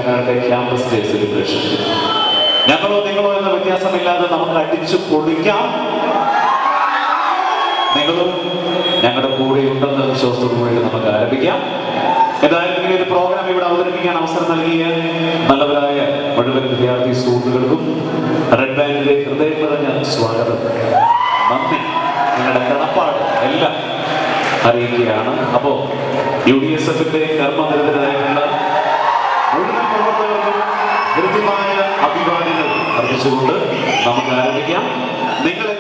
ശാഖകളുടെ campus day celebration ഞങ്ങളോ നിങ്ങളോ എന്ന വ്യത്യാസമില്ലാതെ നമുക്ക് അടിച്ചു പൊളിക്കാം നിങ്ങളും ഞങ്ങളുടെ കൂടെ ഉണ്ടെന്ന വിശ്വാസത്തോടു കൂടി നമുക്ക് ആരംഭിക്കാം എന്തായാലും ഇങ്ങനെ ഒരു പ്രോഗ്രാം ഇവിടെ അവതരിപ്പിക്കാൻ അവസരം നൽകിയ നല്ലവരായ മുഴുവൻ വിദ്യാർത്ഥി സുഹൃത്തുക്കൾക്കും റെഡ് ബാൻഡിലെ ഹൃദയം നിറഞ്ഞ സ്വാഗതം നന്ദി നിങ്ങളുടെ കടപ്പാട് എല്ലാം അറിയിക്കുകയാണ് അപ്പോൾ യു ഡി എസ് എഫിന്റെ കർമ്മനിരതരായിട്ടുള്ള മുഴുവൻ പ്രവർത്തകർക്കും കൃത്യമായ അഭിവാദ്യങ്ങൾ അർപ്പിച്ചുകൊണ്ട് നമുക്ക് ആരംഭിക്കാം നിങ്ങൾ